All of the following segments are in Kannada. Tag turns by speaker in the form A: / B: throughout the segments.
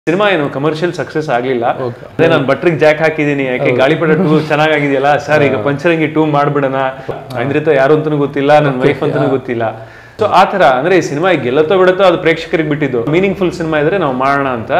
A: ಸಿನಿಮಾ ಏನು ಕಮರ್ಷಿಯಲ್ ಸಕ್ಸಸ್ ಆಗ್ಲಿಲ್ಲ ಅದೇ ನಾನು ಬಟ್ರಿಗೆ ಜಾಕ್ ಹಾಕಿದೀನಿ ಯಾಕೆ ಗಾಳಿಪಟ ಟೂ ಚೆನ್ನಾಗಿದೆಯಲ್ಲ ಸರ್ ಈಗ ಪಂಚರಂಗಿ ಟೂ ಮಾಡ್ಬಿಡೋಣ ಐಂದ್ರಿತ ಯಾರು ಅಂತಾನೂ ಗೊತ್ತಿಲ್ಲ ನನ್ನ ವೈಫ್ ಅಂತಾನೂ ಗೊತ್ತಿಲ್ಲ ಸೊ ಆ ತರ ಅಂದ್ರೆ ಈ ಸಿನಿಮಾ ಗೆಲ್ಲತ್ತೋ ಬಿಡುತ್ತೋ ಅದು ಪ್ರೇಕ್ಷಕರಿಗೆ ಬಿಟ್ಟಿದ್ದು ಮೀನಿಂಗ್ಫುಲ್ ಸಿನಿಮಾ ಇದ್ರೆ ನಾವು ಮಾಡೋಣ ಅಂತ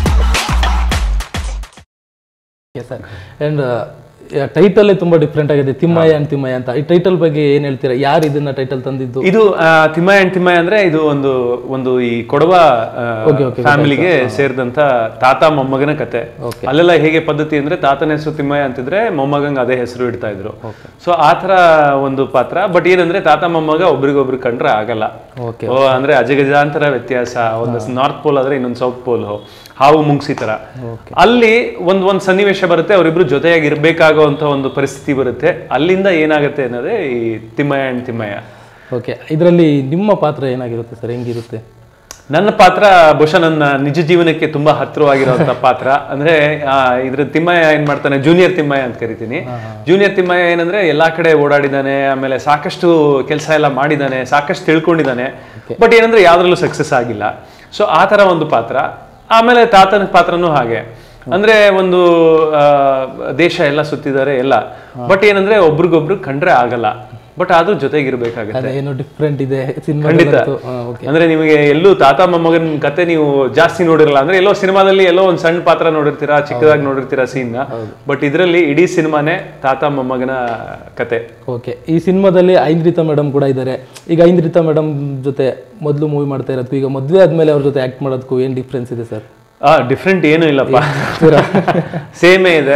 B: ಸರ್ ಆ್ಯಂಡ್ ಟೈಟಲ್ಲೇ ತುಂಬ ಡಿಫ್ರೆಂಟ್ ಆಗಿದೆ ತಿಮ್ಮಯ್ಯ ಅಂಡ್ ತಿಮ್ಮಯ್ಯ ಅಂತ ಈ ಟೈಟಲ್ ಬಗ್ಗೆ ಏನು ಹೇಳ್ತೀರಾ ಯಾರು ಇದನ್ನ ಟೈಟಲ್ ತಂದಿದ್ದು
A: ಇದು ಆ, ತಿಮ್ಮಯ್ಯ ಅಂಡ್ ತಿಮ್ಮಯ್ಯ ಅಂದ್ರೆ ಇದು ಒಂದು ಒಂದು ಈ ಕೊಡವ ಫ್ಯಾಮಿಲಿಗೆ ಸೇರಿದಂತ ತಾತ ಮೊಮ್ಮಗನ ಕತೆ ಅಲ್ಲೆಲ್ಲ ಹೇಗೆ ಪದ್ಧತಿ ಅಂದ್ರೆ ತಾತನ ಹೆಸರು ತಿಮ್ಮಯ್ಯ ಅಂತಿದ್ರೆ ಮೊಮ್ಮಗಂಗ್ ಅದೇ ಹೆಸರು ಇಡ್ತಾ ಇದ್ರು ಸೊ ಆ ತರ ಒಂದು ಪಾತ್ರ ಬಟ್ ಏನಂದ್ರೆ ತಾತ ಮೊಮ್ಮಗ ಒಬ್ರಿಗೊಬ್ರು ಕಂಡ್ರೆ ಆಗಲ್ಲ
B: Okay.
A: ಓ ಅಂದ್ರೆ ಅಜಗಜಾಂತರ ವ್ಯತ್ಯಾಸ ಒಂದು ನಾರ್ತ್ ಪೋಲ್ ಆದ್ರೆ ಇನ್ನೊಂದು ಸೌತ್ ಪೋಲ್ ಹಾವು ಮುಂಗ್ಸಿ ತರ ಅಲ್ಲಿ ಒಂದ್ ಒಂದ್ ಸನ್ನಿವೇಶ ಬರುತ್ತೆ ಅವರಿಬ್ರು ಜೊತೆಯಾಗಿ ಇರ್ಬೇಕಾಗುವಂತ ಒಂದು ಪರಿಸ್ಥಿತಿ ಬರುತ್ತೆ ಅಲ್ಲಿಂದ ಏನಾಗುತ್ತೆ ಅನ್ನೋದೇ ಈ ತಿಮ್ಮಯ್ಯ ಅಂಡ್ ತಿಮ್ಮಯ್ಯ
B: ಓಕೆ ಇದರಲ್ಲಿ ನಿಮ್ಮ ಪಾತ್ರ ಏನಾಗಿರುತ್ತೆ ಸರ್ ಹೆಂಗಿರುತ್ತೆ
A: ನನ್ನ ಪಾತ್ರ ಬಹುಶಃ ನನ್ನ ನಿಜ ಜೀವನಕ್ಕೆ ತುಂಬಾ ಹತ್ತಿರವಾಗಿರುವಂತ ಪಾತ್ರ ಅಂದ್ರೆ ಆ, ಇದ್ರ ತಿಮ್ಮಯ್ಯ ಏನ್ ಮಾಡ್ತಾನೆ ಜೂನಿಯರ್ ತಿಮ್ಮಯ್ಯ ಅಂತ ಕರಿತೀನಿ ಜೂನಿಯರ್ ತಿಮ್ಮಯ್ಯ ಏನಂದ್ರೆ ಎಲ್ಲಾ ಕಡೆ ಓಡಾಡಿದಾನೆ ಆಮೇಲೆ ಸಾಕಷ್ಟು ಕೆಲಸ ಎಲ್ಲ ಮಾಡಿದಾನೆ ಸಾಕಷ್ಟು ತಿಳ್ಕೊಂಡಿದ್ದಾನೆ ಬಟ್ ಏನಂದ್ರೆ ಯಾವ್ದ್ರಲ್ಲೂ ಸಕ್ಸಸ್ ಆಗಿಲ್ಲ ಸೊ ಆ ತರ ಒಂದು ಪಾತ್ರ ಆಮೇಲೆ ತಾತನ ಪಾತ್ರನೂ ಹಾಗೆ ಅಂದ್ರೆ ಒಂದು ಆ, ದೇಶ ಎಲ್ಲ ಸುತ್ತಿದ್ದಾರೆ ಎಲ್ಲ ಬಟ್ ಏನಂದ್ರೆ ಒಬ್ರಿಗೊಬ್ರು ಕಂಡ್ರೆ ಆಗಲ್ಲ ಬಟ್ ಆದ್ರೂ ಜೊತೆಗಿರ್ಬೇಕಾಗುತ್ತೆ
B: ಅದೇನೋ ಡಿಫ್ರೆಂಟ್ ಇದೆ ಸಿನಿಮಾ
A: ಖಂಡಿತ
B: ಓಕೆ
A: ಅಂದ್ರೆ ನಿಮಗೆ ಎಲ್ಲೂ ತಾತ ಮೊಮ್ಮಗನ್ ಕತೆ ನೀವು ಜಾಸ್ತಿ ನೋಡಿರಲ್ಲ ಅಂದ್ರೆ ಎಲ್ಲೋ ಸಿನಿಮಾದಲ್ಲಿ ಎಲ್ಲೋ ಒಂದ್ ಸಣ್ಣ ಪಾತ್ರ ನೋಡಿರ್ತೀರಾ ಚಿಕ್ಕದಾಗಿ ನೋಡಿರ್ತೀರಾ ಸೀನ್ ಬಟ್ ಇದರಲ್ಲಿ ಇಡೀ ಸಿನಿಮಾನೇ ತಾತ ಮೊಮ್ಮಗನ ಕತೆ
B: ಓಕೆ ಈ ಸಿನಿಮಾದಲ್ಲಿ ಐಂದ್ರಿತಾ ಮೇಡಮ್ ಕೂಡ ಇದ್ದಾರೆ ಈಗ ಐಂದ್ರಿತಾ ಮೇಡಮ್ ಜೊತೆ ಮೊದಲು ಮೂವಿ ಮಾಡ್ತಾ ಇರೋದಕ್ಕೂ ಈಗ ಮದುವೆ ಆದ್ಮೇಲೆ ಅವ್ರ ಜೊತೆ ಆಕ್ಟ್ ಮಾಡೋದಕ್ಕೂ ಏನು ಡಿಫ್ರೆನ್ಸ್ ಇದೆ ಸರ್
A: ಆ ಡಿಫ್ರೆಂಟ್ ಏನು ಇಲ್ಲಪ್ಪ ಸೇಮೇ ಇದೆ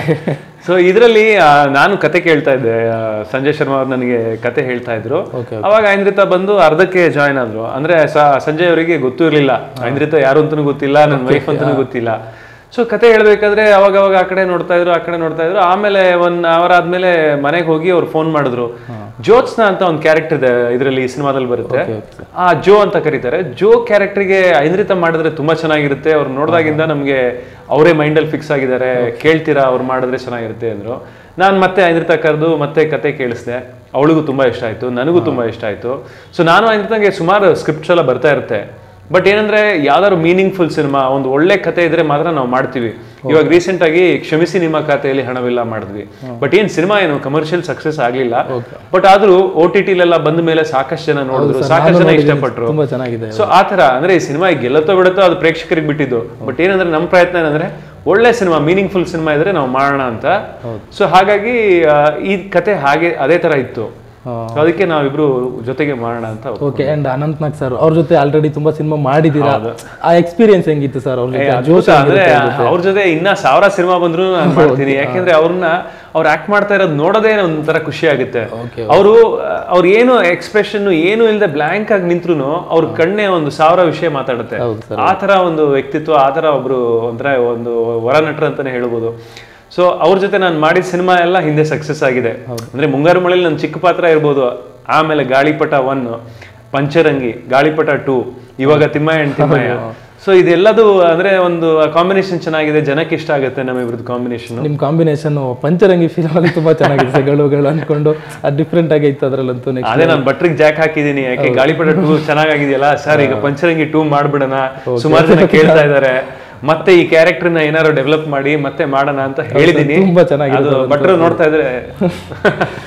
A: ಸೊ ಇದರಲ್ಲಿ ನಾನು ಕತೆ ಕೇಳ್ತಾ ಇದ್ದೆ ಆ, ಸಂಜಯ್ ಶರ್ಮಾ ಅವ್ರು ನನಗೆ ಕತೆ ಹೇಳ್ತಾ ಇದ್ರು
B: Okay,
A: ಅವಾಗ ಐಂದ್ರಿತಾ ಬಂದು ಅರ್ಧಕ್ಕೆ ಜಾಯ್ನ್ ಆದ್ರು ಅಂದ್ರೆ ಸ- ಸಂಜಯ್ ಅವರಿಗೆ ಗೊತ್ತೂ ಇರ್ಲಿಲ್ಲ ಐಂದ್ರಿತಾ ಯಾರು ಅಂತಾನೂ ಗೊತ್ತಿಲ್ಲ ನನ್ನ ವೈಫ್ ಅಂತಾನೂ ಗೊತ್ತಿಲ್ಲ ಸೊ ಕತೆ ಹೇಳ್ಬೇಕಾದ್ರೆ ಅವಾಗ ಅವಾಗ ಆ ಕಡೆ ನೋಡ್ತಾ ಇದ್ರು ಆ ಕಡೆ ನೋಡ್ತಾ ಇದ್ರು ಆಮೇಲೆ ಒನ್ ಅವರ್ ಆದ್ಮೇಲೆ ಮನೆಗೆ ಹೋಗಿ ಅವ್ರು ಫೋನ್ ಮಾಡಿದ್ರು ಜ್ಯೋತ್ಸ್ನಾ ಅಂತ ಒಂದು ಕ್ಯಾರೆಕ್ಟರ್ ಇದೆ ಇದರಲ್ಲಿ ಈ ಸಿನಿಮಾದಲ್ಲಿ ಬರುತ್ತೆ ಆ ಜೋ ಅಂತ ಕರೀತಾರೆ ಜೋ ಕ್ಯಾರೆಕ್ಟರ್ಗೆ ಐಂದ್ರಿತ ಮಾಡಿದ್ರೆ ತುಂಬಾ ಚೆನ್ನಾಗಿರುತ್ತೆ ಅವ್ರು ನೋಡಿದಾಗಿಂದ ನಮಗೆ ಅವರೇ ಮೈಂಡಲ್ಲಿ ಫಿಕ್ಸ್ ಆಗಿದ್ದಾರೆ ಕೇಳ್ತೀರಾ ಅವ್ರು ಮಾಡಿದ್ರೆ ಚೆನ್ನಾಗಿರುತ್ತೆ ಅಂದ್ರು ನಾನು ಮತ್ತೆ ಐಂದ್ರಿತ ಕರೆದು ಮತ್ತೆ ಕತೆ ಕೇಳಿಸ್ದೆ ಅವಳಿಗೂ ತುಂಬಾ ಇಷ್ಟ ಆಯ್ತು ನನಗೂ ತುಂಬಾ ಇಷ್ಟ ಆಯ್ತು ಸೊ ನಾನು ಐಂದ್ರಿತಂಗೆ ಸುಮಾರು ಸ್ಕ್ರಿಪ್ಟ್ಸ್ ಎಲ್ಲ ಬರ್ತಾ ಇರುತ್ತೆ ಬಟ್ ಏನಂದ್ರೆ ಯಾವ್ದಾದ್ರು ಮೀನಿಂಗ್ಫುಲ್ ಸಿನಿಮಾ ಒಂದು ಒಳ್ಳೆ ಕತೆ ಇದ್ರೆ ಮಾತ್ರ ನಾವು ಮಾಡ್ತೀವಿ ಇವಾಗ ರೀಸೆಂಟ್ ಆಗಿ ಕ್ಷಮಿಸಿ ನಿಮ್ಮ ಖಾತೆಯಲ್ಲಿ ಹಣವಿಲ್ಲ ಮಾಡಿದ್ವಿ ಬಟ್ ಏನ್ ಸಿನಿಮಾ ಏನು ಕಮರ್ಷಿಯಲ್ ಸಕ್ಸಸ್ ಆಗ್ಲಿಲ್ಲ ಬಟ್ ಆದ್ರೂ ಓ ಟಿ ಟಿಲೆಲ್ಲ ಬಂದ ಮೇಲೆ ಸಾಕಷ್ಟು ಜನ ನೋಡಿದ್ರು ಸಾಕಷ್ಟು ಜನ ಇಷ್ಟಪಟ್ರು
B: ತುಂಬಾ ಚೆನ್ನಾಗಿದೆ
A: ಸೊ ಆ ತರ ಅಂದ್ರೆ ಈ ಸಿನಿಮಾ ಗೆಲ್ಲತ್ತೋ ಬಿಡುತ್ತೋ ಅದು ಪ್ರೇಕ್ಷಕರಿಗೆ ಬಿಟ್ಟಿದ್ದು ಬಟ್ ಏನಂದ್ರೆ ನಮ್ಮ ಪ್ರಯತ್ನ ಏನಂದ್ರೆ ಒಳ್ಳೆ ಸಿನಿಮಾ ಮೀನಿಂಗ್ಫುಲ್ ಸಿನಿಮಾ ಇದ್ರೆ ನಾವು ಮಾಡೋಣ ಅಂತ ಸೊ ಹಾಗಾಗಿ ಆ, ಈ ಕತೆ ಹಾಗೆ ಅದೇ ತರ ಇತ್ತು
B: ಹಾ.
A: So ಅದಕ್ಕೆ ನಾವಿಬ್ರು ಜೊತೆಗೆ ಮಾಡೋಣ ಅಂತ
B: okay and Anant Nag sir ಅವ್ರ ಜೊತೆ ಆಲ್ರೆಡಿ ತುಂಬಾ ಸಿನಿಮಾ ಮಾಡಿದೀರಾ ಆ ಎಕ್ಸ್ಪೀರಿಯನ್ಸ್ ಹೆಂಗಿತ್ತು ಸರ್ ಅವ್ರ
A: ಏ,
B: ಜೊತೆ
A: ಅದ್ಭುತ. ಅಂದ್ರೆ ಅವ್ರ ಜೊತೆ ಇನ್ನ ಸಾವಿರ ಸಿನಿಮಾ ಬಂದ್ರು ನಾನು ಮಾಡ್ತೀನಿ ಯಾಕೆಂದ್ರೆ ಅವ್ರನ್ನ ಅವ್ರು ಆಕ್ಟ್ ಮಾಡ್ತಾ ಇರೋದು ನೋಡೋದೇ ಒಂಥರ ಖುಷಿ ಆಗುತ್ತೆ
B: Okay,
A: ಅವರು ಅವ್ರ ಏನು ಎಕ್ಸ್ಪ್ರೆಷನ್ ಏನು ಇಲ್ಲದೆ ಬ್ಲಾಂಕ್ ಆಗಿ ನಿಂತ್ರು ಅವ್ರ ಕಣ್ಣೆ ಒಂದು ಸಾವಿರ ವಿಷಯ ಮಾತಾಡುತ್ತೆ
B: ಹೌದು
A: ಆ ತರ ಒಂದು ವ್ಯಕ್ತಿತ್ವ ಆ ತರ ಒಬ್ರು ಒಂಥರ ಒಂದು ವರ ನಟರು ಅಂತಾನೆ ಹೇಳ್ಬೋದು ಸೊ ಅವ್ರ ಜೊತೆ ನಾನು ಮಾಡಿದ ಸಿನಿಮಾ ಎಲ್ಲ ಹಿಂದೆ ಸಕ್ಸಸ್ ಆಗಿದೆ ಅಂದ್ರೆ ಮುಂಗಾರು ಮಳೆಯಲ್ಲಿ ನನ್ನ ಚಿಕ್ಕ ಪಾತ್ರ ಇರ್ಬೋದು ಆಮೇಲೆ ಗಾಳಿಪಟ ಒನ್ ಪಂಚರಂಗಿ ಗಾಳಿಪಟ ಟೂ ಇವಾಗ ತಿಮ್ಮಯ್ಯ ಅಂಡ್ ತಿಮ್ಮಯ್ಯ ಸೊ ಇದೆಲ್ಲದು ಅಂದ್ರೆ ಒಂದು ಕಾಂಬಿನೇಷನ್ ಚೆನ್ನಾಗಿದೆ ಜನಕ್ಕೆ ಇಷ್ಟ ಆಗುತ್ತೆ ನಮ್ಮಿಬ್ರದ್ದು ಕಾಂಬಿನೇಷನ್
B: ನಿಮ್ ಕಾಂಬಿನೇಷನ್ ಪಂಚರಂಗಿ ಫಿಲ್ಮ್ ಅಲ್ಲಿ ತುಂಬಾ ಚೆನ್ನಾಗಿದೆ ಸರ್ ಗಳು ಗಳು ಅನ್ಕೊಂಡು ಅದು ಡಿಫ್ರೆಂಟ್ ಆಗೈತೆ ಅದ್ರಲ್ಲಂತೂ ನೆಕ್ಸ್ಟ್
A: ಅದೇ ನಾನು ಬಟ್ರಿಗೆ ಜಾಕ್ ಹಾಕಿದೀನಿ ಯಾಕೆ ಗಾಳಿಪಟ ಟೂ ಚೆನ್ನಾಗಿದೆಯಲ್ಲ ಸರ್ ಈಗ ಪಂಚರಂಗಿ ಟೂ ಮಾಡ್ಬಿಡೋಣ ಸುಮಾರು ಜನ ಕೇಳ್ತಾ ಇದಾರೆ ಮತ್ತೆ ಈ ಕ್ಯಾರೆಕ್ಟರ್ ನ ಏನಾದ್ರು ಡೆವಲಪ್ ಮಾಡಿ ಮತ್ತೆ ಮಾಡೋಣ ಅಂತ ಹೇಳಿದೀನಿ
B: ತುಂಬಾ ಚೆನ್ನಾಗಿದೆ
A: ಅದು ಭಟ್ರು ನೋಡ್ತಾ ಇದ್ರೆ